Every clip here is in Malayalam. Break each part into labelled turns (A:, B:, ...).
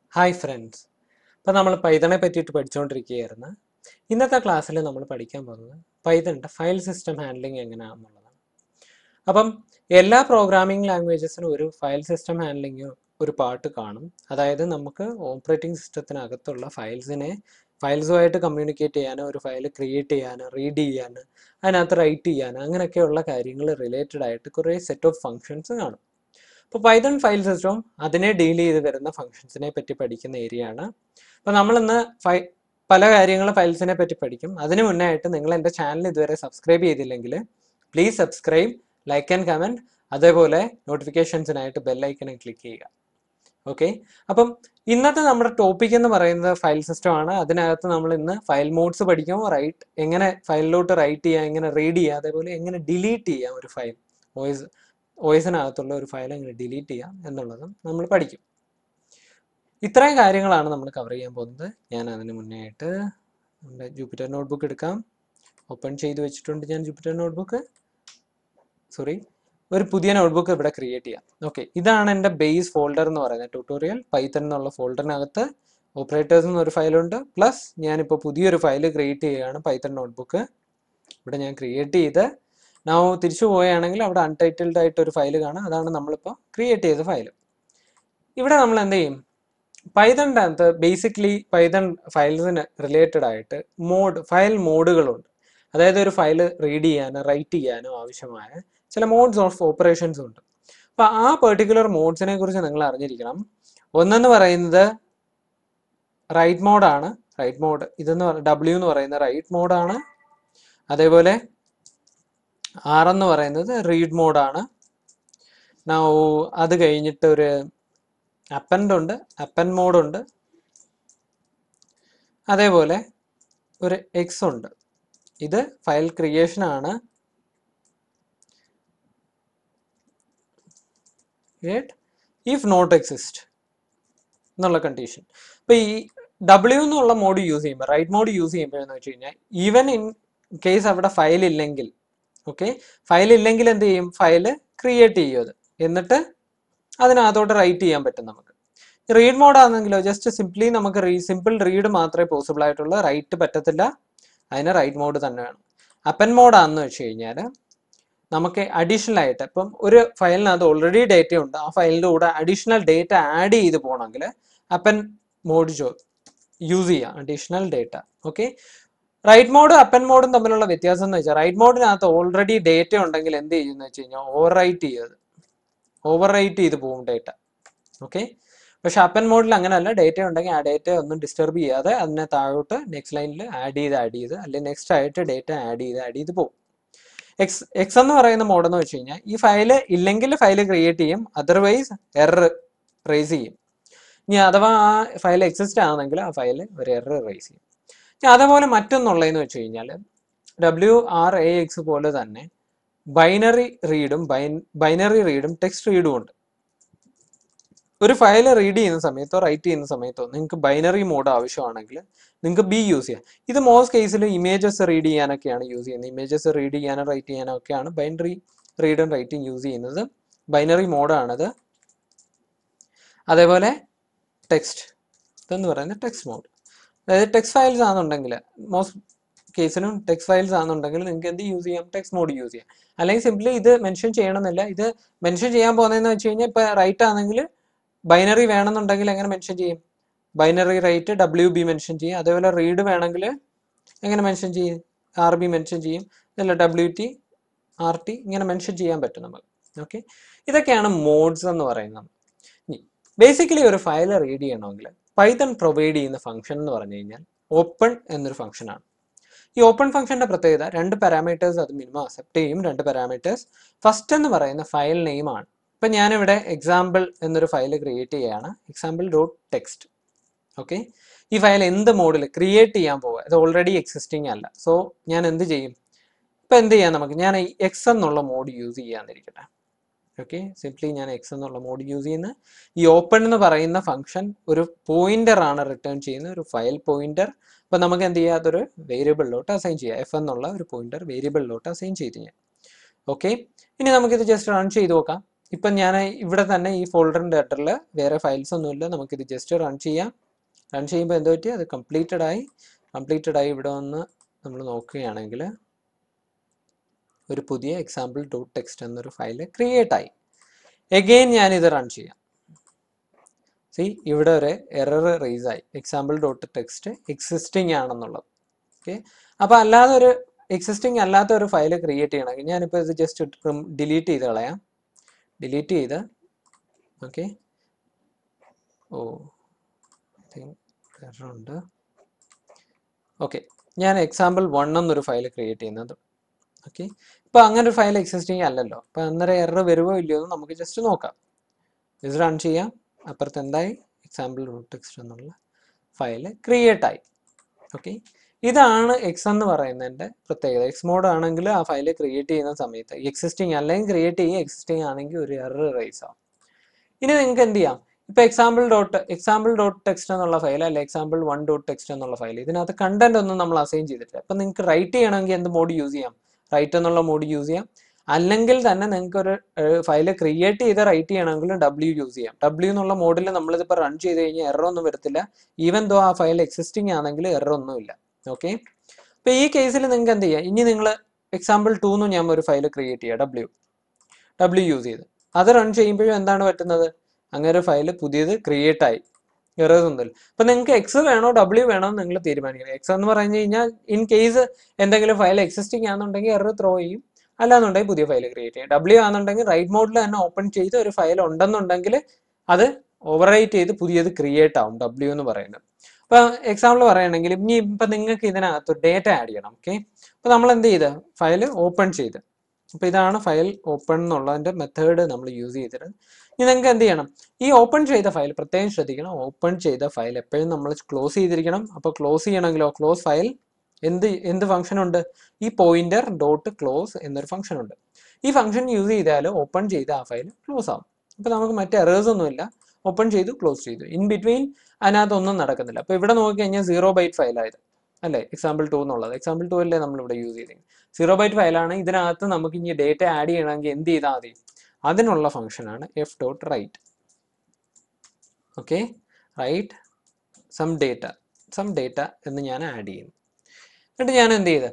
A: ഹായ് ഫ്രണ്ട്സ് അപ്പോൾ നമ്മൾ പൈതണെ പറ്റിയിട്ട് പഠിച്ചുകൊണ്ടിരിക്കുകയായിരുന്നു ഇന്നത്തെ ക്ലാസ്സിൽ നമ്മൾ പഠിക്കാൻ പോകുന്നത് പൈതണിൻ്റെ ഫയൽ സിസ്റ്റം ഹാൻഡ്ലിംഗ് എങ്ങനെയാണെന്നുള്ളതാണ് അപ്പം എല്ലാ പ്രോഗ്രാമിംഗ് ലാംഗ്വേജസിനും ഒരു ഫയൽ സിസ്റ്റം ഹാൻഡ്ലിംഗ് ഒരു പാർട്ട് കാണും അതായത് നമുക്ക് ഓപ്പറേറ്റിംഗ് സിസ്റ്റത്തിനകത്തുള്ള ഫയൽസിനെ ഫയൽസുമായിട്ട് കമ്മ്യൂണിക്കേറ്റ് ചെയ്യാനോ ഒരു ഫയൽ ക്രിയേറ്റ് ചെയ്യാനോ റീഡ് ചെയ്യാനോ അതിനകത്ത് റൈറ്റ് ചെയ്യാനോ അങ്ങനെയൊക്കെയുള്ള കാര്യങ്ങൾ റിലേറ്റഡ് ആയിട്ട് കുറേ സെറ്റ് ഓഫ് ഫങ്ഷൻസ് കാണും ഇപ്പോൾ പൈതൺ ഫയൽ സിസ്റ്റം അതിനെ ഡീൽ ചെയ്ത് വരുന്ന ഫങ്ഷൻസിനെ പറ്റി പഠിക്കുന്ന ഏരിയ ആണ് അപ്പോൾ നമ്മളിന്ന് ഫൈ പല കാര്യങ്ങൾ ഫയൽസിനെ പറ്റി പഠിക്കും അതിന് മുന്നേ ആയിട്ട് നിങ്ങൾ എൻ്റെ ചാനൽ ഇതുവരെ സബ്സ്ക്രൈബ് ചെയ്തില്ലെങ്കിൽ please subscribe like and comment അതേപോലെ നോട്ടിഫിക്കേഷൻസിനായിട്ട് ബെല്ലൈക്കണിൽ ക്ലിക്ക് ചെയ്യുക ഓക്കെ അപ്പം ഇന്നത്തെ നമ്മുടെ ടോപ്പിക് എന്ന് പറയുന്നത് ഫയൽ സിസ്റ്റം ആണ് അതിനകത്ത് നമ്മൾ ഇന്ന് ഫയൽ മോഡ്സ് പഠിക്കും റൈറ്റ് എങ്ങനെ ഫയലിലോട്ട് റൈറ്റ് ചെയ്യാം എങ്ങനെ റീഡ് ചെയ്യാം അതേപോലെ എങ്ങനെ ഡിലീറ്റ് ചെയ്യാം ഒരു ഫയൽ വോയിസ് വോയിസിനകത്തുള്ള ഒരു ഫയൽ എങ്ങനെ ഡിലീറ്റ് ചെയ്യാം എന്നുള്ളതും നമ്മൾ പഠിക്കും ഇത്രയും കാര്യങ്ങളാണ് നമ്മൾ കവർ ചെയ്യാൻ പോകുന്നത് ഞാൻ അതിന് മുന്നേ ആയിട്ട് നമ്മുടെ ജൂപ്പിറ്റർ നോട്ട്ബുക്ക് എടുക്കാം ഓപ്പൺ ചെയ്ത് വെച്ചിട്ടുണ്ട് ഞാൻ ജൂപ്പിറ്റർ നോട്ട്ബുക്ക് സോറി ഒരു പുതിയ നോട്ട്ബുക്ക് ഇവിടെ ക്രിയേറ്റ് ചെയ്യാം ഓക്കെ ഇതാണ് എൻ്റെ ബേസ് ഫോൾഡർ എന്ന് പറയുന്നത് ട്യൂട്ടോറിയൽ പൈത്തൺ എന്നുള്ള ഫോൾഡറിനകത്ത് ഓപ്പറേറ്റേഴ്സ് എന്നൊരു ഫയലുണ്ട് പ്ലസ് ഞാനിപ്പോൾ പുതിയൊരു ഫയൽ ക്രിയേറ്റ് ചെയ്യുകയാണ് പൈത്തൺ നോട്ട്ബുക്ക് ഇവിടെ ഞാൻ ക്രിയേറ്റ് ചെയ്ത് നാം തിരിച്ചു പോവുകയാണെങ്കിൽ അവിടെ അൺടൈറ്റിൽഡ് ആയിട്ട് ഒരു ഫയൽ കാണാം അതാണ് നമ്മളിപ്പോൾ ക്രിയേറ്റ് ചെയ്ത ഫയൽ ഇവിടെ നമ്മൾ എന്ത് ചെയ്യും പൈതണിൻ്റെ അകത്ത് ബേസിക്കലി പൈതൺ ഫയൽസിന് റിലേറ്റഡ് ആയിട്ട് മോഡ് ഫയൽ മോഡുകളുണ്ട് അതായത് ഒരു ഫയൽ റീഡ് ചെയ്യാനോ റൈറ്റ് ചെയ്യാനോ ആവശ്യമായ ചില മോഡ്സ് ഓഫ് ഓപ്പറേഷൻസ് ഉണ്ട് അപ്പോൾ ആ പെർട്ടിക്കുലർ മോഡ്സിനെ കുറിച്ച് നിങ്ങൾ അറിഞ്ഞിരിക്കണം ഒന്നെന്ന് പറയുന്നത് റൈറ്റ് മോഡാണ് റൈറ്റ് മോഡ് ഇതെന്ന് ഡബ്ല്യു എന്ന് പറയുന്നത് റൈറ്റ് മോഡാണ് അതേപോലെ ആർ എന്ന് പറയുന്നത് റീഡ് മോഡാണ് നൗ അത് കഴിഞ്ഞിട്ട് ഒരു അപ്പൻഡ് ഉണ്ട് അപ്പൻ മോഡുണ്ട് അതേപോലെ ഒരു എക്സ് ഉണ്ട് ഇത് ഫയൽ ക്രിയേഷൻ ആണ് ഇഫ് നോട്ട് എക്സിസ്റ്റ് എന്നുള്ള കണ്ടീഷൻ അപ്പൊ ഈ ഡബ്ല്യു എന്നുള്ള മോഡ് യൂസ് ചെയ്യുമ്പോൾ റൈറ്റ് മോഡ് യൂസ് ചെയ്യുമ്പോഴെന്ന് വെച്ച് കഴിഞ്ഞാൽ ഈവൻ ഇൻ കേസ് അവിടെ ഫയൽ ഇല്ലെങ്കിൽ ഓക്കെ ഫയൽ ഇല്ലെങ്കിൽ എന്ത് ചെയ്യും ഫയൽ ക്രിയേറ്റ് ചെയ്യും അത് എന്നിട്ട് അതിനകത്തോട്ട് റൈറ്റ് ചെയ്യാൻ പറ്റും നമുക്ക് റീഡ് മോഡ് ആണെങ്കിലോ ജസ്റ്റ് സിംപ്ലി നമുക്ക് റീ സിമ്പിൾ റീഡ് മാത്രമേ പോസിബിൾ ആയിട്ടുള്ളൂ റൈറ്റ് പറ്റത്തില്ല അതിന് റൈറ്റ് മോഡ് തന്നെ വേണം അപ്പൻ മോഡ് ആണെന്ന് വെച്ച് കഴിഞ്ഞാൽ നമുക്ക് അഡീഷണൽ ആയിട്ട് ഇപ്പം ഒരു ഫയലിനകത്ത് ഓൾറെഡി ഡേറ്റ ഉണ്ട് ആ ഫയലിൻ്റെ കൂടെ അഡീഷണൽ ഡേറ്റ ആഡ് ചെയ്ത് പോകണമെങ്കിൽ അപ്പൻ മോഡ് ജോ യൂസ് ചെയ്യാം additional data okay write mode append മോഡും തമ്മിലുള്ള വ്യത്യാസം എന്ന് വെച്ചാൽ റൈറ്റ് മോഡിനകത്ത് ഓൾറെഡി ഡേറ്റ ഉണ്ടെങ്കിൽ എന്ത് ചെയ്യുമെന്ന് വെച്ച് കഴിഞ്ഞാൽ ഓവർ റൈറ്റ് ചെയ്യത് ഓവർ റൈറ്റ് ചെയ്ത് പോകും ഡേറ്റ ഓക്കെ പക്ഷെ അപ്പൻ മോഡിൽ അങ്ങനെയല്ല ഡേറ്റ ഉണ്ടെങ്കിൽ ആ ഡേറ്റ ഒന്നും ഡിസ്റ്റർബ് ചെയ്യാതെ അതിനെ താഴോട്ട് നെക്സ്റ്റ് ലൈനിൽ ആഡ് ചെയ്ത് ആഡ് ചെയ്ത് അല്ലെങ്കിൽ നെക്സ്റ്റ് ആയിട്ട് ഡേറ്റ ആഡ് ചെയ്ത് ആഡ് ചെയ്ത് പോകും എക്സ് എക്സ് എന്ന് പറയുന്ന മോഡ് എന്ന് വെച്ച് കഴിഞ്ഞാൽ ഈ ഫയൽ ഇല്ലെങ്കിൽ ഫയൽ ക്രിയേറ്റ് ചെയ്യും അതർവൈസ് എറർ റേസ് ചെയ്യും ഇനി അഥവാ ആ ഫയൽ എക്സിസ്റ്റ് ആണെങ്കിൽ ആ ഫയൽ ഒരു എറർ റേസ് ചെയ്യും ഇനി അതേപോലെ മറ്റൊന്നുള്ളതെന്ന് വെച്ച് കഴിഞ്ഞാൽ ഡബ്ല്യു ആർ എ എക്സ് പോലെ തന്നെ ബൈനറി റീഡും ബൈനറി റീഡും ടെക്സ്റ്റ് റീഡും ഉണ്ട് ഒരു ഫയൽ റീഡ് ചെയ്യുന്ന സമയത്തോ റൈറ്റ് ചെയ്യുന്ന സമയത്തോ നിങ്ങൾക്ക് ബൈനറി മോഡ് ആവശ്യമാണെങ്കിൽ നിങ്ങൾക്ക് ബി യൂസ് ചെയ്യാം ഇത് മോസ്റ്റ് കേസിൽ ഇമേജസ് റീഡ് ചെയ്യാനൊക്കെയാണ് യൂസ് ചെയ്യുന്നത് ഇമേജസ് റീഡ് ചെയ്യാനോ റൈറ്റ് ചെയ്യാനോ ഒക്കെയാണ് ബൈനറി റീഡും റൈറ്റും യൂസ് ചെയ്യുന്നത് ബൈനറി മോഡാണത് അതേപോലെ ടെക്സ്റ്റ് ഇതെന്ന് പറയുന്നത് ടെക്സ്റ്റ് മോഡ് അതായത് ടെക്സ്റ്റ് ഫയൽസ് ആണെന്നുണ്ടെങ്കിൽ മോസ്റ്റ് കേസിനും ടെക്സ്റ്റ് ഫയൽസ് ആണെന്നുണ്ടെങ്കിൽ നിങ്ങൾക്ക് എന്ത് യൂസ് ചെയ്യാം ടെക്സ്റ്റ് മോഡ് യൂസ് ചെയ്യാം അല്ലെങ്കിൽ സിംപ്ലി ഇത് മെൻഷൻ ചെയ്യണമെന്നില്ല ഇത് മെൻഷൻ ചെയ്യാൻ പോകുന്നതെന്ന് വെച്ച് കഴിഞ്ഞാൽ ഇപ്പോൾ റൈറ്റ് ആണെങ്കിൽ ബൈനറി വേണമെന്നുണ്ടെങ്കിൽ എങ്ങനെ മെൻഷൻ ചെയ്യും binary write W B mention ചെയ്യും അതേപോലെ റീഡ് വേണമെങ്കിൽ എങ്ങനെ മെൻഷൻ ചെയ്യും ആർ ബി മെൻഷൻ ചെയ്യും അല്ല ഡബ്ല്യു ടി ആർ ടി ഇങ്ങനെ മെൻഷൻ ചെയ്യാൻ പറ്റും നമുക്ക് ഓക്കെ ഇതൊക്കെയാണ് മോഡ്സ് എന്ന് പറയുന്നത് ഇനി ബേസിക്കലി ഒരു ഫയൽ റീഡ് ചെയ്യണമെങ്കിൽ പൈത്തൺ പ്രൊവൈഡ് ചെയ്യുന്ന ഫംഗ്ഷൻ എന്ന് പറഞ്ഞു കഴിഞ്ഞാൽ ഓപ്പൺ എന്നൊരു ഫംഗ്ഷനാണ് ഈ ഓപ്പൺ ഫംഗ്ഷന്റെ പ്രത്യേകത രണ്ട് പാരാമീറ്റേഴ്സ് അത് മിനിമം അക്സെപ്റ്റ് ചെയ്യും രണ്ട് പാരാമീറ്റേഴ്സ് ഫസ്റ്റ് എന്ന് പറയുന്ന ഫയൽ നെയിം ആണ് ഇപ്പം ഞാനിവിടെ എക്സാമ്പിൾ എന്നൊരു ഫയൽ ക്രിയേറ്റ് ചെയ്യുകയാണ് എക്സാമ്പിൾ ഡോട്ട് ടെക്സ്റ്റ് ഓക്കെ ഈ ഫയൽ എന്ത് മോഡിൽ ക്രിയേറ്റ് ചെയ്യാൻ പോവുക ഇത് ഓൾറെഡി എക്സിസ്റ്റിംഗ് അല്ല സോ ഞാൻ എന്ത് ചെയ്യും ഇപ്പം എന്ത് ചെയ്യാം നമുക്ക് ഞാൻ ഈ എക്സ് എന്നുള്ള മോഡ് യൂസ് ചെയ്യാന്നിരിക്കട്ടെ ഓക്കെ സിംപ്ലി ഞാൻ എക്സ് എന്നുള്ള മോഡ് യൂസ് ചെയ്യുന്ന ഈ ഓപ്പൺ എന്ന് പറയുന്ന ഫംഗ്ഷൻ ഒരു പോയിന്റർ ആണ് റിട്ടേൺ ചെയ്യുന്ന ഒരു ഫയൽ പോയിന്റർ അപ്പം നമുക്ക് എന്ത് ചെയ്യാം അതൊരു വേരിയബിളിലോട്ട് അസൈൻ ചെയ്യാം എഫ് എന്നുള്ള ഒരു പോയിന്റർ വേരിയബിളിലോട്ട് അസൈൻ ചെയ്ത് ഞാൻ ഓക്കെ ഇനി നമുക്കിത് ജസ്റ്റ് റൺ ചെയ്ത് നോക്കാം ഇപ്പം ഞാൻ ഇവിടെ തന്നെ ഈ ഫോൾഡറിൻ്റെ ഹെഡറിൽ വേറെ ഫയൽസ് ഒന്നുമില്ല നമുക്കിത് ജസ്റ്റ് റൺ ചെയ്യാം റൺ ചെയ്യുമ്പോൾ എന്ത് പറ്റി അത് കംപ്ലീറ്റഡ് ആയി കംപ്ലീറ്റഡ് ആയി ഇവിടെ വന്ന് നമ്മൾ നോക്കുകയാണെങ്കിൽ ഒരു പുതിയ എക്സാമ്പിൾ ഡോട്ട് ടെക്സ്റ്റ് എന്നൊരു ഫയൽ ക്രിയേറ്റ് ആയി എഗെയിൻ ഞാനിത് റൺ ചെയ്യാം സി ഇവിടെ ഒരു എറർ റേസ് ആയി എക്സാമ്പിൾ ഡോട്ട് ടെക്സ്റ്റ് എക്സിസ്റ്റിംഗ് ആണെന്നുള്ളത് ഓക്കെ അപ്പോൾ അല്ലാതെ ഒരു എക്സിസ്റ്റിംഗ് അല്ലാത്ത ഒരു ഫയൽ ക്രിയേറ്റ് ചെയ്യണമെങ്കിൽ ഞാനിപ്പോൾ ഇത് ജസ്റ്റ് ഡിലീറ്റ് ചെയ്ത് കളയാം ഡിലീറ്റ് ചെയ്ത് ഓക്കെ ഓ ഉണ്ട് ഓക്കെ ഞാൻ എക്സാമ്പിൾ വൺ എന്നൊരു ഫയൽ ക്രിയേറ്റ് ചെയ്യുന്നത് ഓക്കെ ഇപ്പോൾ അങ്ങനെ ഒരു ഫയൽ എക്സിസ്റ്റിംഗ് അല്ലല്ലോ അപ്പോൾ അന്നേരം എറർ വരുമോ ഇല്ലയോ എന്ന് നമുക്ക് ജസ്റ്റ് നോക്കാം ഇത് റൺ ചെയ്യാം അപ്പുറത്ത് എന്തായി എക്സാമ്പിൾ റൂട്ട് ടെക്സ്റ്റ് എന്നുള്ള ഫയൽ ക്രിയേറ്റ് ആയി ഓക്കെ ഇതാണ് എക്സ് എന്ന് പറയുന്നതിൻ്റെ പ്രത്യേകത എക്സ് മോഡ് ആണെങ്കിൽ ആ ഫയൽ ക്രിയേറ്റ് ചെയ്യുന്ന സമയത്ത് എക്സിസ്റ്റിംഗ് അല്ലെങ്കിൽ ക്രിയേറ്റ് ചെയ്യുക എക്സിസ്റ്റിംഗ് ആണെങ്കിൽ ഒരു എറർ റൈസ് ആവും ഇനി നിങ്ങൾക്ക് എന്ത് ചെയ്യാം ഇപ്പോൾ example dot example dot text എന്നുള്ള ഫയൽ അല്ലെ എക്സാമ്പിൾ വൺ ഡോട്ട് ടെക്സ്റ്റ് എന്നുള്ള ഫയൽ ഇതിനകത്ത് കണ്ടന്റ് ഒന്നും നമ്മൾ അസൈൻ ചെയ്തിട്ടില്ല അപ്പം നിങ്ങൾക്ക് റൈറ്റ് ചെയ്യണമെങ്കിൽ എന്ത് മോഡ് യൂസ് ചെയ്യാം റൈറ്റ് എന്നുള്ള മോഡ് യൂസ് ചെയ്യാം അല്ലെങ്കിൽ തന്നെ നിങ്ങൾക്ക് ഒരു ഫയൽ ക്രിയേറ്റ് ചെയ്ത് റൈറ്റ് ചെയ്യണമെങ്കിൽ ഡബ്ല്യു യൂസ് ചെയ്യാം ഡബ്ല്യു എന്നുള്ള മോഡിൽ നമ്മളിതിപ്പോൾ റൺ ചെയ്ത് കഴിഞ്ഞാൽ എറർ ഒന്നും വരത്തില്ല ഈവൻ ദോ ആ ഫയൽ എക്സിസ്റ്റിംഗ് ആണെങ്കിൽ എറർ ഒന്നുമില്ല ഓക്കെ അപ്പോൾ ഈ കേസിൽ നിങ്ങൾക്ക് എന്ത് ചെയ്യാം ഇനി നിങ്ങൾ എക്സാമ്പിൾ ടു എന്ന് ഞാൻ ഒരു ഫയൽ ക്രിയേറ്റ് ചെയ്യുക ഡബ്ല്യു ഡബ്ല്യു യൂസ് ചെയ്ത് അത് റൺ ചെയ്യുമ്പോഴും എന്താണ് പറ്റുന്നത് അങ്ങനെ ഒരു ഫയൽ പുതിയത് ക്രിയേറ്റ് ആയി എറേഴ്സ് ഒന്നുമില്ല അപ്പം നിങ്ങൾക്ക് എക്സ് വേണോ ഡബ്ല്യു വേണോ എന്ന് നിങ്ങൾ തീരുമാനിക്കണം എക്സ് എന്ന് പറഞ്ഞു കഴിഞ്ഞാൽ ഇൻ കേസ് എന്തെങ്കിലും ഫയൽ എക്സിസ്റ്റിംഗ് ആണെന്നുണ്ടെങ്കിൽ എറർ ത്രോ ചെയ്യും അല്ലാന്നുണ്ടെങ്കിൽ പുതിയ ഫയൽ ക്രിയേറ്റ് ചെയ്യും ഡബ്ല്യു ആണെന്നുണ്ടെങ്കിൽ റൈറ്റ് മോഡിൽ തന്നെ ഓപ്പൺ ചെയ്ത് ഒരു ഫയൽ ഉണ്ടെന്നുണ്ടെങ്കിൽ അത് ഓവർറൈറ്റ് ചെയ്ത് പുതിയത് ക്രിയേറ്റ് ആവും ഡബ്ല്യു എന്ന് പറയുന്നത് ഇപ്പൊ എക്സാമ്പിൾ പറയുകയാണെങ്കിൽ ഇനി ഇപ്പൊ നിങ്ങൾക്ക് ഇതിനകത്ത് ഡേറ്റ ആഡ് ചെയ്യണം ഓക്കെ അപ്പൊ നമ്മൾ എന്ത് ചെയ്ത് ഫയൽ ഓപ്പൺ ചെയ്ത് അപ്പൊ ഇതാണ് ഫയൽ ഓപ്പൺ എന്നുള്ളതിന്റെ മെത്തേഡ് നമ്മൾ യൂസ് ചെയ്തിട്ട് ഇനി നിങ്ങൾക്ക് എന്ത് ചെയ്യണം ഈ ഓപ്പൺ ചെയ്ത ഫയൽ പ്രത്യേകം ശ്രദ്ധിക്കണം ഓപ്പൺ ചെയ്ത ഫയൽ എപ്പോഴും നമ്മൾ ക്ലോസ് ചെയ്തിരിക്കണം അപ്പോൾ ക്ലോസ് ചെയ്യണമെങ്കിലോ ക്ലോസ് ഫയൽ എന്ത് എന്ത് ഫംഗ്ഷൻ ഉണ്ട് ഈ പോയിന്റർ ഡോട്ട് ക്ലോസ് എന്നൊരു ഫംഗ്ഷൻ ഉണ്ട് ഈ ഫംഗ്ഷൻ യൂസ് ചെയ്താൽ ഓപ്പൺ ചെയ്ത ആ ഫയൽ ക്ലോസ് ആവും അപ്പോൾ നമുക്ക് മറ്റ് എറേഴ്സ് ഒന്നുമില്ല ഓപ്പൺ ചെയ്തു ക്ലോസ് ചെയ്തു ഇൻ ബിറ്റ്വീൻ അതിനകത്തൊന്നും നടക്കുന്നില്ല അപ്പോൾ ഇവിടെ നോക്കിക്കഴിഞ്ഞാൽ സീറോ ബൈറ്റ് ഫയലായത് അല്ലേ എക്സാമ്പിൾ ടു എന്നുള്ളത് എക്സാമ്പിൾ ടു അല്ലേ നമ്മൾ ഇവിടെ യൂസ് ചെയ്തത് സീറോ ബൈറ്റ് ഫയലാണ് ഇതിനകത്ത് നമുക്ക് ഇനി ഡേറ്റ ആഡ് ചെയ്യണമെങ്കിൽ എന്ത് ചെയ്താൽ മതി അതിനുള്ള ഫംഗ്ഷനാണ് F dot write okay write some data some data എന്ന് ഞാൻ ആഡ് ചെയ്യുന്നു എന്നിട്ട് ഞാൻ എന്ത് ചെയ്ത്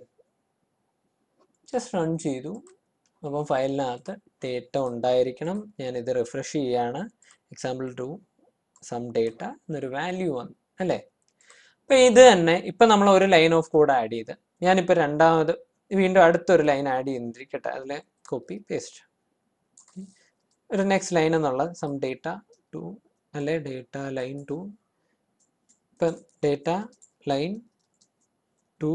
A: ജസ്റ്റ് റൺ ചെയ്തു അപ്പം ഫയലിനകത്ത് ഡേറ്റ ഉണ്ടായിരിക്കണം ഞാനിത് റിഫ്രഷ് ചെയ്യാണ് എക്സാമ്പിൾ ടു സം ഡേറ്റ എന്നൊരു വാല്യൂ വന്നു അല്ലേ അപ്പം ഇത് തന്നെ ഇപ്പം നമ്മൾ ഒരു ലൈൻ ഓഫ് കോഡ് ആഡ് ചെയ്ത് ഞാനിപ്പോൾ രണ്ടാമത് വീണ്ടും അടുത്തൊരു ലൈൻ ആഡ് ചെയ്തിരിക്കട്ടെ അതിൽ കോപ്പി പേസ്റ്റ് ഒരു നെക്സ്റ്റ് ലൈൻ എന്നുള്ള സം ഡേറ്റ ടു അല്ലെ ഡേറ്റ ലൈൻ ടു ഇപ്പം data line two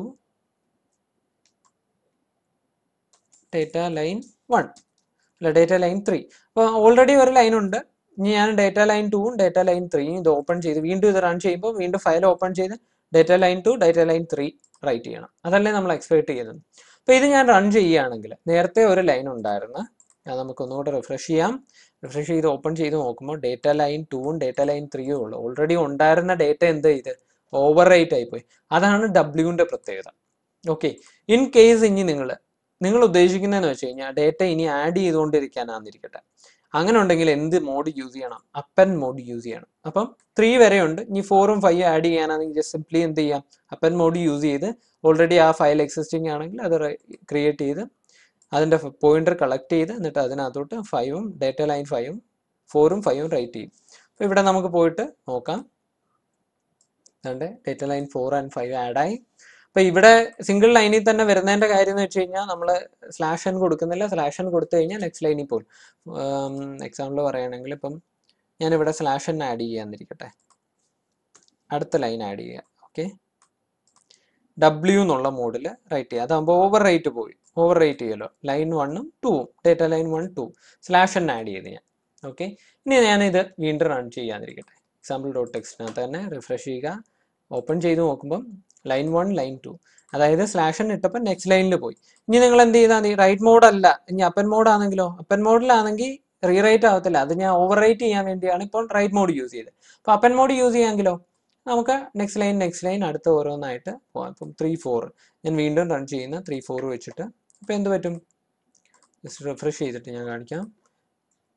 A: data line one അല്ല ഡേറ്റ ലൈൻ ത്രീ അപ്പോൾ ഓൾറെഡി ഒരു ലൈൻ ഉണ്ട് ഇനി ഞാൻ ഡേറ്റ ലൈൻ ടൂവും ഡേറ്റ ലൈൻ ത്രീയും ഇത് ഓപ്പൺ ചെയ്ത് വീണ്ടും ഇത് റൺ ചെയ്യുമ്പോൾ വീണ്ടും ഫയൽ ഓപ്പൺ ചെയ്ത് data line two data line three write ചെയ്യണം അതല്ലേ നമ്മൾ എക്സ്പെക്ട് ചെയ്യുന്നത് അപ്പോൾ ഇത് ഞാൻ റൺ ചെയ്യുകയാണെങ്കിൽ നേരത്തെ ഒരു ലൈൻ ഉണ്ടായിരുന്നു അത് നമുക്ക് ഒന്നുകൂടെ റിഫ്രഷ് ചെയ്യാം റിഫ്രഷ് ചെയ്ത് ഓപ്പൺ ചെയ്ത് നോക്കുമ്പോൾ ഡേറ്റ ലൈൻ ടൂവും ഡേറ്റ ലൈൻ ത്രീയും ഉള്ളു ഓൾറെഡി ഉണ്ടായിരുന്ന ഡേറ്റ എന്ത് ചെയ്ത് ഓവർ റൈറ്റ് ആയിപ്പോയി അതാണ് ഡബ്ല്യുവിൻ്റെ പ്രത്യേകത ഓക്കെ ഇൻ കേസ് ഇനി നിങ്ങൾ നിങ്ങൾ ഉദ്ദേശിക്കുന്നതെന്ന് വെച്ച് കഴിഞ്ഞാൽ ഡേറ്റ ഇനി ആഡ് ചെയ്തുകൊണ്ടിരിക്കാനാന്നിരിക്കട്ടെ അങ്ങനെ ഉണ്ടെങ്കിൽ എന്ത് മോഡ് യൂസ് ചെയ്യണം അപ്പൻ മോഡ് യൂസ് ചെയ്യണം അപ്പം ത്രീ വരെ ഉണ്ട് ഇനി ഫോറും ഫൈവ് ആഡ് ചെയ്യാനാണെങ്കിൽ ജസ്റ്റ് സിംപ്ലി എന്ത് ചെയ്യാം അപ്പൻ മോഡ് യൂസ് ചെയ്ത് ഓൾറെഡി ആ ഫയൽ എക്സിസ്റ്റിംഗ് ആണെങ്കിൽ അത് ക്രിയേറ്റ് ചെയ്ത് അതിൻ്റെ പോയിന്റർ കളക്ട് ചെയ്ത് എന്നിട്ട് അതിനകത്തോട്ട് ഫൈവും ഡേറ്റ ലൈൻ ഫൈവും ഫോറും ഫൈവും റൈറ്റ് ചെയ്യും അപ്പോൾ ഇവിടെ നമുക്ക് പോയിട്ട് നോക്കാം അതുകൊണ്ട് data line four and five ആഡായി അപ്പോൾ ഇവിടെ സിംഗിൾ ലൈനിൽ തന്നെ വരുന്നതിൻ്റെ കാര്യം എന്ന് വെച്ച് കഴിഞ്ഞാൽ നമ്മൾ സ്ലാഷ് എൻ കൊടുക്കുന്നില്ല സ്ലാഷ് എൻ കൊടുത്തു കഴിഞ്ഞാൽ നെക്സ്റ്റ് ലൈനിൽ പോകും എക്സാമ്പിൾ പറയുകയാണെങ്കിൽ ഇപ്പം ഞാനിവിടെ സ്ലാഷ് എൻ ആഡ് ചെയ്യാന്നിരിക്കട്ടെ അടുത്ത ലൈൻ ആഡ് ചെയ്യുക ഓക്കെ ഡബ്ല്യു എന്നുള്ള മോഡിൽ റൈറ്റ് ചെയ്യുക അതാകുമ്പോൾ ഓവർ റൈറ്റ് പോയി ഓവർ റൈറ്റ് ചെയ്യുമല്ലോ ലൈൻ വണ്ണും ടൂവും data line one two slash N add ചെയ്ത് ഞാൻ ഓക്കെ ഇനി ഞാനിത് വീണ്ടും റൺ ചെയ്യാന്നിരിക്കട്ടെ എക്സാമ്പിൾ ഡോട്ട് ടെക്സ്റ്റിനകത്ത് തന്നെ റിഫ്രഷ് ചെയ്യുക ഓപ്പൺ ചെയ്ത് നോക്കുമ്പം ലൈൻ വൺ ലൈൻ ടു അതായത് സ്ലാഷൻ ഇട്ടപ്പോൾ നെക്സ്റ്റ് ലൈനിൽ പോയി ഇനി നിങ്ങൾ എന്ത് ചെയ്താൽ മതി റൈറ്റ് മോഡ് അല്ല ഇനി അപ്പൻ മോഡ് ആണെങ്കിലോ അപ്പൻ മോഡിലാണെങ്കിൽ റീറൈറ്റ് ആവത്തില്ല അത് ഞാൻ ഓവർ റൈറ്റ് ചെയ്യാൻ വേണ്ടിയാണ് ഇപ്പോൾ റൈറ്റ് മോഡ് യൂസ് ചെയ്തത് അപ്പോൾ അപ്പൻ മോഡ് യൂസ് ചെയ്യാമെങ്കിലോ നമുക്ക് നെക്സ്റ്റ് ലൈൻ നെക്സ്റ്റ് ലൈൻ അടുത്ത ഓരോന്നായിട്ട് പോകാം ഇപ്പം ത്രീ ഫോർ ഞാൻ വീണ്ടും റൺ ചെയ്യുന്ന ത്രീ ഫോർ വെച്ചിട്ട് അപ്പോൾ എന്ത് പറ്റും ജസ്റ്റ് റിഫ്രഷ് ചെയ്തിട്ട് ഞാൻ കാണിക്കാം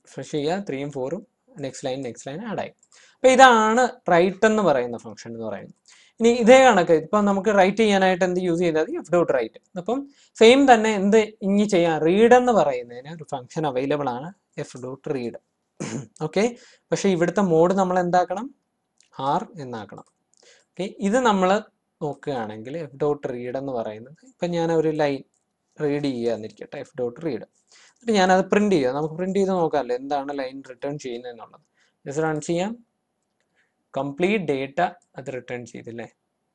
A: റിഫ്രഷ് ചെയ്യുക ത്രീയും ഫോറും next line next line add ആയി അപ്പോൾ ഇതാണ് റൈറ്റ് എന്ന് പറയുന്ന ഫംഗ്ഷൻ എന്ന് പറയുന്നത് ഇനി ഇതേ കണക്ക് ഇപ്പം നമുക്ക് റൈറ്റ് ചെയ്യാനായിട്ട് എന്ത് യൂസ് ചെയ്താൽ എഫ് ഡോട്ട് റൈറ്റ് അപ്പം സെയിം തന്നെ എന്ത് ഇനി ചെയ്യാം റീഡ് എന്ന് പറയുന്നതിന് ഒരു ഫംഗ്ഷൻ അവൈലബിൾ ആണ് എഫ് ഡോട്ട് റീഡ് ഓക്കെ പക്ഷേ ഇവിടുത്തെ മോഡ് നമ്മൾ എന്താക്കണം ആർ എന്നാക്കണം ഓക്കെ ഇത് നമ്മൾ നോക്കുകയാണെങ്കിൽ എഫ് ഡോട്ട് റീഡ് എന്ന് പറയുന്നത് ഇപ്പം ഞാൻ ഒരു ലൈൻ റീഡ് ചെയ്യുക എന്നിരിക്കട്ടെ എഫ് ഡോട്ട് റീഡ് എന്നിട്ട് ഞാനത് പ്രിന്റ് ചെയ്യുക നമുക്ക് പ്രിന്റ് ചെയ്ത് നോക്കാമല്ലോ എന്താണ് ലൈൻ റിട്ടേൺ ചെയ്യുന്നത് എന്നുള്ളത് ജസ്റ്റ് റൺ ചെയ്യാം കംപ്ലീറ്റ് ഡേറ്റ അത് റിട്ടേൺ ചെയ്തില്ലേ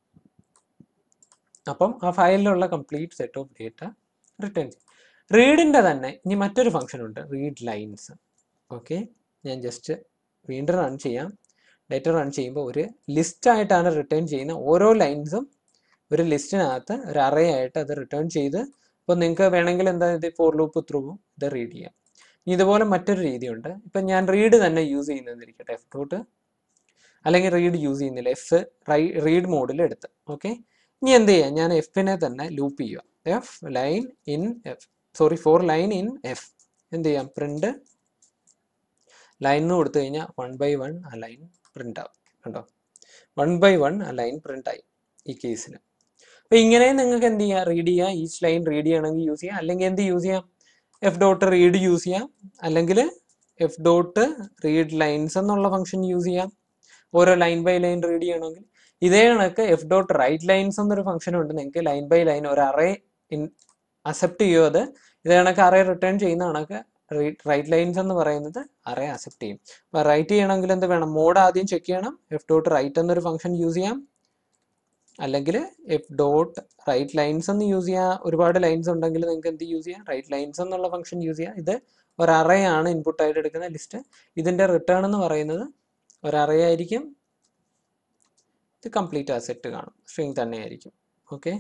A: അപ്പം ആ ഫയലിലുള്ള complete set of data return ചെയ്യും റീഡിൻ്റെ തന്നെ ഇനി മറ്റൊരു ഫംഗ്ഷൻ ഉണ്ട് റീഡ് ലൈൻസ് ഓക്കെ ഞാൻ ജസ്റ്റ് വീണ്ടും റൺ ചെയ്യാം ഡേറ്റ റൺ ചെയ്യുമ്പോൾ ഒരു ലിസ്റ്റ് ആയിട്ടാണ് റിട്ടേൺ ചെയ്യുന്ന ഓരോ ലൈൻസും ഒരു ലിസ്റ്റിനകത്ത് ഒരു അറേ ആയിട്ട് അത് റിട്ടേൺ ചെയ്ത് ഇപ്പോൾ നിങ്ങൾക്ക് വേണമെങ്കിൽ എന്താ ഇത് ഫോർ ലൂപ്പ് ത്രൂ ഇത് റീഡ് ചെയ്യാം ഇനി ഇതുപോലെ മറ്റൊരു രീതിയുണ്ട് ഇപ്പം ഞാൻ റീഡ് തന്നെ യൂസ് ചെയ്യുന്നതെന്നിരിക്കട്ടെ എഫ് ഡോട്ട് അല്ലെങ്കിൽ റീഡ് യൂസ് ചെയ്യുന്നില്ല എഫ് റീഡ് മോഡിൽ എടുത്ത് ഓക്കെ ഇനി എന്ത് ചെയ്യാം ഞാൻ എഫിനെ തന്നെ ലൂപ്പ് ചെയ്യുക F line in F sorry for line in F എന്ത് ചെയ്യാം പ്രിന്റ് ലൈൻ എന്ന് കൊടുത്തു കഴിഞ്ഞാൽ വൺ ബൈ വൺ ആ ലൈൻ പ്രിന്റ് ആവും കണ്ടോ വൺ ബൈ വൺ ആ ലൈൻ പ്രിന്റ് ആയി ഈ കേസിൽ അപ്പൊ ഇങ്ങനെ നിങ്ങൾക്ക് എന്ത് ചെയ്യാം റീഡ് ചെയ്യാം ഈച്ച് ലൈൻ റീഡ് ചെയ്യണമെങ്കിൽ യൂസ് ചെയ്യാം അല്ലെങ്കിൽ എന്ത് യൂസ് ചെയ്യാം എഫ് ഡോട്ട് റീഡ് യൂസ് ചെയ്യാം അല്ലെങ്കിൽ എഫ് ഡോട്ട് റീഡ് ലൈൻസ് എന്നുള്ള ഫംഗ്ഷൻ യൂസ് ചെയ്യാം ഓരോ ലൈൻ ബൈ ലൈൻ റീഡ് ചെയ്യണമെങ്കിൽ ഇതേ കണക്ക് എഫ് ഡോട്ട് റൈറ്റ് ലൈൻസ് എന്നൊരു ഫംഗ്ഷൻ ഉണ്ട് നിങ്ങൾക്ക് ലൈൻ ബൈ ലൈൻ ഒരു അറേ ഇൻ അക്സെപ്റ്റ് ചെയ്യുമോ അത് ഇതേ കണക്ക് അറേ റിട്ടേൺ ചെയ്യുന്ന കണക്ക് റൈറ്റ് ലൈൻസ് എന്ന് പറയുന്നത് അറേ അക്സെപ്റ്റ് ചെയ്യും അപ്പോൾ റൈറ്റ് ചെയ്യണമെങ്കിൽ എന്ത് വേണം മോഡ് ആദ്യം ചെക്ക് ചെയ്യണം എഫ് ഡോട്ട് റൈറ്റ് എന്നൊരു ഫംഗ്ഷൻ യൂസ് ചെയ്യാം അല്ലെങ്കിൽ എഫ് ഡോട്ട് റൈറ്റ് ലൈൻസ് എന്ന് യൂസ് ചെയ്യാം ഒരുപാട് ലൈൻസ് ഉണ്ടെങ്കിൽ നിങ്ങൾക്ക് എന്ത് യൂസ് ചെയ്യാം റൈറ്റ് ലൈൻസ് എന്നുള്ള ഫംഗ്ഷൻ യൂസ് ചെയ്യാം ഇത് ഒരു അറേ ആണ് ഇൻപുട്ട് ആയിട്ട് എടുക്കുന്ന ലിസ്റ്റ് ഇതിന്റെ റിട്ടേൺ എന്ന് പറയുന്നത് ഒരു അറേ ആയിരിക്കും ഇത് കംപ്ലീറ്റ് ആ സെറ്റ് കാണും സ്ട്രിങ് തന്നെ ആയിരിക്കും ഓക്കെ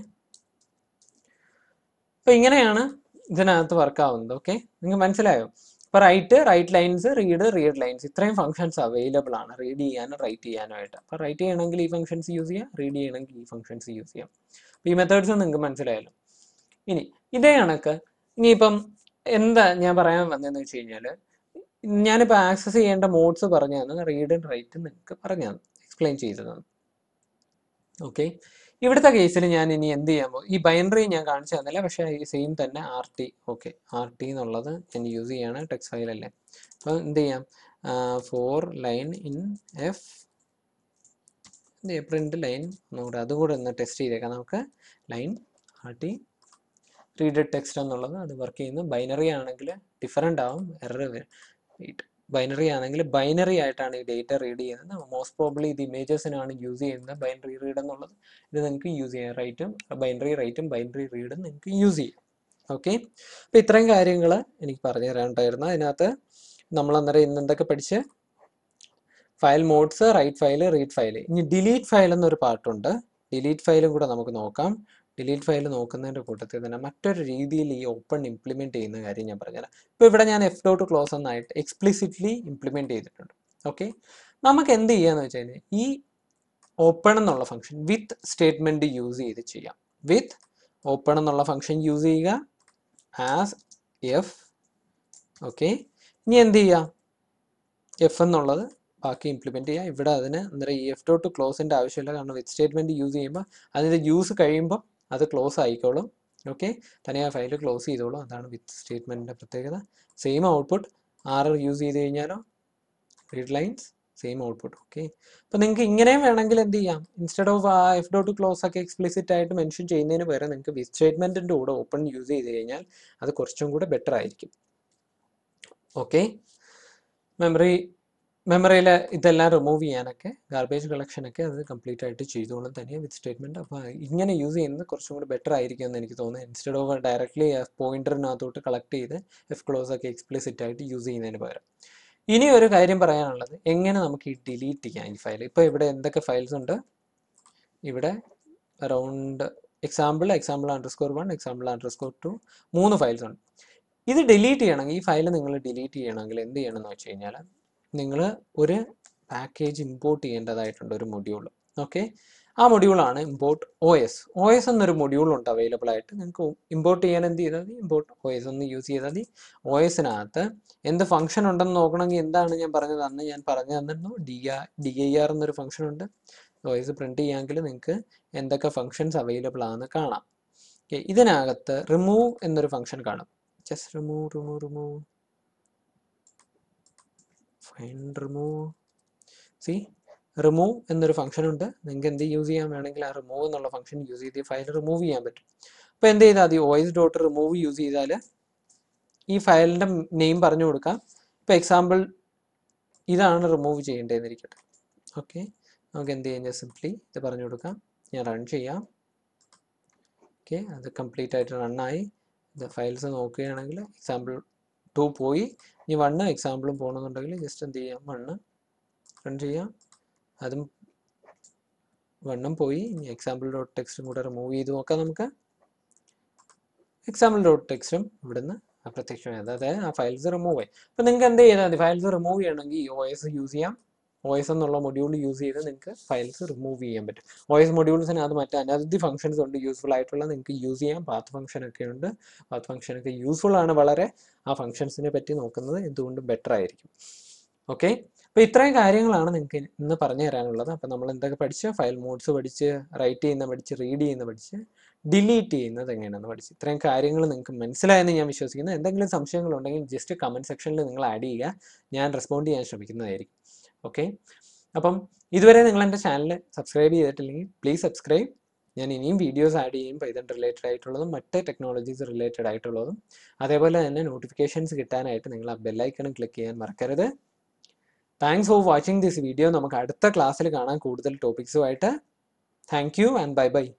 A: അപ്പൊ ഇങ്ങനെയാണ് ഇതിനകത്ത് വർക്ക് ആവുന്നത് ഓക്കെ നിങ്ങൾക്ക് മനസ്സിലായോ ഇപ്പൊ write write lines read read lines ഇത്രയും ഫംഗ്ഷൻസ് അവൈലബിൾ ആണ് റീഡ് ചെയ്യാനും റൈറ്റ് ചെയ്യാനും ആയിട്ട് അപ്പൊ റൈറ്റ് ചെയ്യണമെങ്കിൽ ഈ ഫംഗ്ഷൻസ് യൂസ് ചെയ്യാം റീഡ് ചെയ്യണമെങ്കിൽ ഈ ഫംഗ്ഷൻസ് യൂസ് ചെയ്യാം അപ്പൊ ഈ മെത്തേഡ്സ് നിങ്ങൾക്ക് മനസ്സിലായല്ലോ ഇനി ഇതേ കണക്ക് ഇനിയിപ്പം എന്താ ഞാൻ പറയാൻ വന്നതെന്ന് വെച്ച് കഴിഞ്ഞാല് ഞാനിപ്പോൾ ആക്സസ് ചെയ്യേണ്ട മോഡ്സ് പറഞ്ഞു തന്നത് റീഡ് ആൻഡ് റൈറ്റ് നിങ്ങൾക്ക് പറഞ്ഞു തന്നു എക്സ്പ്ലെയിൻ ചെയ്തു തന്നു ഓക്കെ ഇവിടുത്തെ കേസിൽ ഞാൻ ഇനി എന്ത് ചെയ്യാൻ പോകും ഈ ബൈനറി ഞാൻ കാണിച്ചു തന്നില്ല പക്ഷേ ഈ സെയിം തന്നെ R T okay R T എന്നുള്ളത് ഞാൻ യൂസ് ചെയ്യാണ് ടെക്സ്റ്റ് ഫയലല്ലേ അപ്പോൾ എന്ത് ചെയ്യാം ഫോർ ലൈൻ ഇൻ എഫ് എന്ത് ചെയ്യാം പ്രിന്റ് ലൈൻ ഒന്നുകൂടെ അതുകൂടെ ഒന്ന് ടെസ്റ്റ് ചെയ്തേക്കാം നമുക്ക് line R T read text എന്നുള്ളത് അത് വർക്ക് ചെയ്യുന്നു ബൈനറി ആണെങ്കിൽ ഡിഫറെൻ്റ് ആവും എറർ വെയിറ്റ് ബൈനറി ആണെങ്കിൽ ബൈനറി ആയിട്ടാണ് ഈ ഡേറ്റ റീഡ് ചെയ്യുന്നത് മോസ്റ്റ് പ്രോബ്ലി ഇത് ഇമേജസിനാണ് യൂസ് ചെയ്യുന്നത് ബൈനറി റീഡ് എന്നുള്ളത് ഇത് നിങ്ങൾക്ക് യൂസ് ചെയ്യാം റൈറ്റും ബൈനറി റൈറ്റും ബൈനറി റീഡും നിങ്ങൾക്ക് യൂസ് ചെയ്യാം ഓക്കെ അപ്പോൾ ഇത്രയും കാര്യങ്ങൾ എനിക്ക് പറഞ്ഞു തരാനുണ്ടായിരുന്നു അതിനകത്ത് നമ്മൾ അന്നേരം ഇന്ന് എന്തൊക്കെ പഠിച്ച് file modes write file read file ഇനി ഡിലീറ്റ് ഫയൽ എന്നൊരു പാർട്ടുണ്ട് ഡിലീറ്റ് ഫയലും കൂടെ നമുക്ക് നോക്കാം ഡിലീറ്റ് ഫയൽ നോക്കുന്നതിൻ്റെ കൂട്ടത്തിൽ തന്നെ മറ്റൊരു രീതിയിൽ ഈ ഓപ്പൺ ഇംപ്ലിമെൻറ്റ് ചെയ്യുന്ന കാര്യം ഞാൻ പറഞ്ഞുതരാം ഇപ്പോൾ ഇവിടെ ഞാൻ എഫ് ഡോട്ട് ക്ലോസ് എന്നായിട്ട് എക്സ്പ്ലിസിറ്റ്ലി ഇംപ്ലിമെൻറ്റ് ചെയ്തിട്ടുണ്ട് ഓക്കെ നമുക്ക് എന്ത് ചെയ്യാന്ന് വെച്ച് കഴിഞ്ഞാൽ ഈ ഓപ്പൺ എന്നുള്ള ഫംഗ്ഷൻ വിത്ത് സ്റ്റേറ്റ്മെൻറ്റ് യൂസ് ചെയ്ത് ചെയ്യാം വിത്ത് ഓപ്പൺ എന്നുള്ള ഫംഗ്ഷൻ യൂസ് ചെയ്യുക ആസ് എഫ് ഓക്കെ ഇനി എന്ത് ചെയ്യാം എഫ് എന്നുള്ളത് ബാക്കി ഇംപ്ലിമെൻറ്റ് ചെയ്യുക ഇവിടെ അതിന് അന്നേരം ഈ എഫ് ഡോട്ട് ക്ലോസിൻ്റെ ആവശ്യമില്ല കാരണം വിത്ത് സ്റ്റേറ്റ്മെൻറ്റ് യൂസ് ചെയ്യുമ്പോൾ അതിൻ്റെ യൂസ് കഴിയുമ്പോൾ അത് ക്ലോസ് ആയിക്കോളും ഓക്കെ തന്നെ ആ ഫയൽ ക്ലോസ് ചെയ്തോളും അതാണ് വിത്ത് സ്റ്റേറ്റ്മെൻറ്റിൻ്റെ പ്രത്യേകത സെയിം ഔട്ട്പുട്ട് ആർ യൂസ് ചെയ്ത് കഴിഞ്ഞാലോ read lines same output okay അപ്പോൾ നിങ്ങൾക്ക് ഇങ്ങനെയും വേണമെങ്കിൽ എന്ത് ചെയ്യാം ഇൻസ്റ്റെഡ് ഓഫ് ആ എഫ് ഡോട്ട് ക്ലോസ് ഒക്കെ എക്സ്പ്ലിസിറ്റ് ആയിട്ട് മെൻഷൻ ചെയ്യുന്നതിന് പകരം നിങ്ങൾക്ക് വിത്ത് സ്റ്റേറ്റ്മെൻറ്റിൻ്റെ കൂടെ ഓപ്പൺ യൂസ് ചെയ്ത് കഴിഞ്ഞാൽ അത് കുറച്ചും കൂടെ ബെറ്റർ ആയിരിക്കും ഓക്കെ മെമ്മറി മെമ്മറിയിൽ ഇതെല്ലാം റിമൂവ് ചെയ്യാനൊക്കെ ഗാർബേജ് കളക്ഷനൊക്കെ അത് കംപ്ലീറ്റ് ആയിട്ട് ചെയ്തോളും തന്നെ വിത്ത് സ്റ്റേറ്റ്മെൻറ്റ് അപ്പോൾ ഇങ്ങനെ യൂസ് ചെയ്യുന്നത് കുറച്ചും കൂടി ബെറ്റർ ആയിരിക്കും എന്ന് എനിക്ക് തോന്നുന്നു ഇൻസ്റ്റെഡ് ഓഫ് ഡയറക്റ്റ്ലി എഫ് പോയിന്ററിനകത്തോട്ട് കളക്ട് ചെയ്ത് എഫ് ക്ലോസ് ഒക്കെ എക്സ്പ്ലിസിറ്റ് ആയിട്ട് യൂസ് ചെയ്യുന്നതിന് പകരം ഇനി ഒരു കാര്യം പറയാനുള്ളത് എങ്ങനെ നമുക്ക് ഈ ഡിലീറ്റ് ചെയ്യാം ഈ ഫയൽ ഇപ്പോൾ ഇവിടെ എന്തൊക്കെ ഫയൽസ് ഉണ്ട് ഇവിടെ around example example underscore one example underscore two മൂന്ന് ഫയൽസ് ഉണ്ട് ഇത് ഡിലീറ്റ് ചെയ്യണമെങ്കിൽ ഈ ഫയൽ നിങ്ങൾ ഡിലീറ്റ് ചെയ്യണമെങ്കിൽ എന്ത് ചെയ്യണം എന്ന് വെച്ച് കഴിഞ്ഞാൽ നിങ്ങൾ ഒരു പാക്കേജ് ഇമ്പോർട്ട് ചെയ്യേണ്ടതായിട്ടുണ്ട് ഒരു മൊഡ്യൂൾ ഓക്കെ ആ മൊഡ്യൂളാണ് import O S O S എന്നൊരു മൊഡ്യൂൾ ഉണ്ട് അവൈലബിൾ ആയിട്ട് നിങ്ങൾക്ക് ഇമ്പോർട്ട് ചെയ്യാൻ എന്ത് ചെയ്താൽ മതി ഇമ്പോർട്ട് ഒ എസ് ഒന്ന് യൂസ് ചെയ്താൽ മതി ഒ എസിനകത്ത് എന്ത് ഫംഗ്ഷൻ ഉണ്ടെന്ന് നോക്കണമെങ്കിൽ എന്താണ് ഞാൻ പറഞ്ഞത് അന്ന് ഞാൻ പറഞ്ഞു തന്നിരുന്നു D R D I R എന്നൊരു ഫംഗ്ഷൻ ഉണ്ട് ഒ എസ് പ്രിന്റ് ചെയ്യാമെങ്കിൽ നിങ്ങൾക്ക് എന്തൊക്കെ ഫംഗ്ഷൻസ് അവൈലബിൾ ആണെന്ന് കാണാം Okay, ഇതിനകത്ത് റിമൂവ് എന്നൊരു ഫംഗ്ഷൻ കാണും just remove remove remove fine remove C remove എന്നൊരു ഫംഗ്ഷൻ ഉണ്ട് നിങ്ങൾക്ക് എന്ത് യൂസ് ചെയ്യാൻ വേണമെങ്കിൽ ആ റിമൂവ് എന്നുള്ള ഫംഗ്ഷൻ യൂസ് ചെയ്ത് ഫയൽ റിമൂവ് ചെയ്യാൻ പറ്റും അപ്പോൾ എന്ത് ചെയ്താൽ മതി വോയിസ് ഡോട്ട് റിമൂവ് യൂസ് ചെയ്താൽ ഈ ഫയലിൻ്റെ നെയിം പറഞ്ഞു കൊടുക്കാം ഇപ്പോൾ എക്സാമ്പിൾ ഇതാണ് റിമൂവ് ചെയ്യേണ്ടതെന്നിരിക്കട്ടെ ഓക്കെ നമുക്ക് എന്ത് ചെയ്യാം സിംപ്ലി ഇത് പറഞ്ഞു കൊടുക്കാം ഞാൻ റൺ ചെയ്യാം ഓക്കെ അത് കംപ്ലീറ്റ് ആയിട്ട് റണ്ണായി ഇത് ഫയൽസ് നോക്കുകയാണെങ്കിൽ എക്സാമ്പിൾ ടു പോയി ഇനി വണ്ണ് എക്സാമ്പിളും പോകണമെന്നുണ്ടെങ്കിൽ ജസ്റ്റ് എന്ത് ചെയ്യാം വണ്ണ് റൺ ചെയ്യാം അതും വണ്ണും പോയി ഇനി എക്സാമ്പിൾ ഡോട്ട് ടെക്സ്റ്റും കൂടെ റിമൂവ് ചെയ്ത് നോക്കാം നമുക്ക് എക്സാമ്പിൾ ഡോട്ട് ടെക്സ്റ്റും ഇവിടുന്ന് അപ്രത്യക്ഷമായി അതായത് ആ ഫയൽസ് റിമൂവ് ആയി അപ്പോൾ നിങ്ങൾക്ക് എന്ത് ചെയ്താൽ മതി ഫയൽസ് റിമൂവ് ചെയ്യണമെങ്കിൽ ഒ എസ് യൂസ് ചെയ്യാം ഒ എസ് എന്നുള്ള മൊഡ്യൂൾ യൂസ് ചെയ്ത് നിങ്ങൾക്ക് ഫയൽസ് റിമൂവ് ചെയ്യാൻ പറ്റും ഒ എസ് മൊഡ്യൂൾസിനകത്ത് മറ്റ് അനവധി ഫംഗ്ഷൻസ് ഉണ്ട് യൂസ്ഫുൾ ആയിട്ടുള്ള നിങ്ങൾക്ക് യൂസ് ചെയ്യാം പാത്ത് ഫംഗ്ഷൻ ഒക്കെ ഉണ്ട് പാത്ത് ഫംഗ്ഷൻ ഒക്കെ യൂസ്ഫുൾ ആണ് വളരെ ആ ഫംഗ്ഷൻസിനെ പറ്റി നോക്കുന്നത് എന്തുകൊണ്ടും ബെറ്റർ ആയിരിക്കും ഓക്കെ അപ്പോൾ ഇത്രയും കാര്യങ്ങളാണ് നിങ്ങൾക്ക് ഇന്ന് പറഞ്ഞു തരാനുള്ളത് അപ്പോൾ നമ്മൾ എന്തൊക്കെ പഠിച്ച് ഫയൽ മോഡ്സ് പഠിച്ച് റൈറ്റ് ചെയ്യുന്ന പഠിച്ച് റീഡ് ചെയ്യുന്ന പഠിച്ച് ഡിലീറ്റ് ചെയ്യുന്നത് എങ്ങനെയാണെന്ന് പഠിച്ച് ഇത്രയും കാര്യങ്ങൾ നിങ്ങൾക്ക് മനസ്സിലായെന്ന് ഞാൻ വിശ്വസിക്കുന്നു എന്തെങ്കിലും സംശയങ്ങളുണ്ടെങ്കിൽ ജസ്റ്റ് കമൻറ്റ് സെക്ഷനിൽ നിങ്ങൾ ആഡ് ചെയ്യുക ഞാൻ റെസ്പോണ്ട് ചെയ്യാൻ ശ്രമിക്കുന്നതായിരിക്കും ഓക്കെ അപ്പം ഇതുവരെ നിങ്ങൾ എൻ്റെ ചാനൽ സബ്സ്ക്രൈബ് ചെയ്തിട്ടില്ലെങ്കിൽ പ്ലീസ് സബ്സ്ക്രൈബ് ഞാൻ ഇനിയും വീഡിയോസ് ആഡ് ചെയ്യും പൈതൺ റിലേറ്റഡ് ആയിട്ടുള്ളതും മറ്റ് ടെക്നോളജീസ് റിലേറ്റഡ് ആയിട്ടുള്ളതും അതേപോലെ തന്നെ നോട്ടിഫിക്കേഷൻസ് കിട്ടാനായിട്ട് നിങ്ങൾ ആ ബെല്ലൈക്കണും ക്ലിക്ക് ചെയ്യാൻ മറക്കരുത് thanks for watching this video നമുക്ക് അടുത്ത ക്ലാസ്സിൽ കാണാൻ കൂടുതൽ ടോപ്പിക്സുമായിട്ട് thank you and bye by